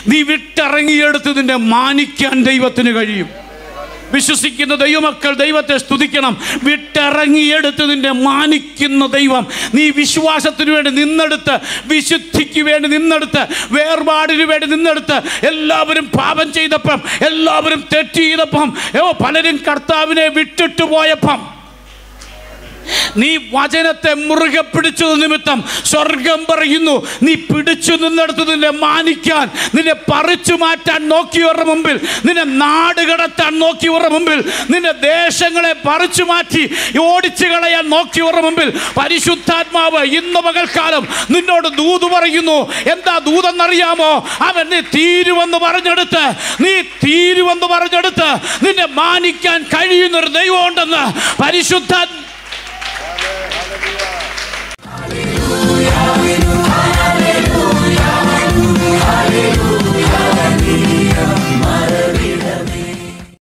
നീ വിട്ടിറങ്ങിയെടുത്ത് നിന്നെ മാനിക്കാൻ ദൈവത്തിന് കഴിയും വിശ്വസിക്കുന്ന ദൈവമക്കൾ ദൈവത്തെ സ്തുതിക്കണം വിട്ടിറങ്ങിയെടുത്ത് നിന്നെ മാനിക്കുന്ന ദൈവം നീ വിശ്വാസത്തിന് വേണ്ടി നിന്നെടുത്ത് വിശുദ്ധിക്ക് വേണ്ടി നിന്നെടുത്ത് വേർപാടിന് വേണ്ടി നിന്നെടുത്ത് എല്ലാവരും പാപം ചെയ്തപ്പം എല്ലാവരും തെറ്റ് ചെയ്തപ്പം ഏ പലരും കർത്താവിനെ വിട്ടിട്ട് പോയപ്പം നീ വചനത്തെ മുറുകെ പിടിച്ചത് നിമിത്തം സ്വർഗം പറയുന്നു നീ പിടിച്ചു നിന്നെടുത്ത് നിന്നെ മാനിക്കാൻ നിന്നെ പറിച്ചു മാറ്റാൻ നോക്കിയവരുടെ മുമ്പിൽ നിന്നെ നാട് കടത്താൻ നോക്കിയവരുടെ മുമ്പിൽ നിന്നെ ദേശങ്ങളെ പറിച്ചു മാറ്റി ഓടിച്ചു കളയാൻ നോക്കിയവരുടെ മുമ്പിൽ പരിശുദ്ധാത്മാവ് ഇന്ന് പകൽക്കാലം നിന്നോട് ദൂത് പറയുന്നു എന്താ ദൂതെന്നറിയാമോ അവൻ നീ തീരുവെന്ന് പറഞ്ഞെടുത്ത് നീ തീരുവെന്ന് പറഞ്ഞെടുത്ത് നിന്നെ മാനിക്കാൻ കഴിയുന്നൊരു ദൈവമുണ്ടെന്ന് പരിശുദ്ധാത്മ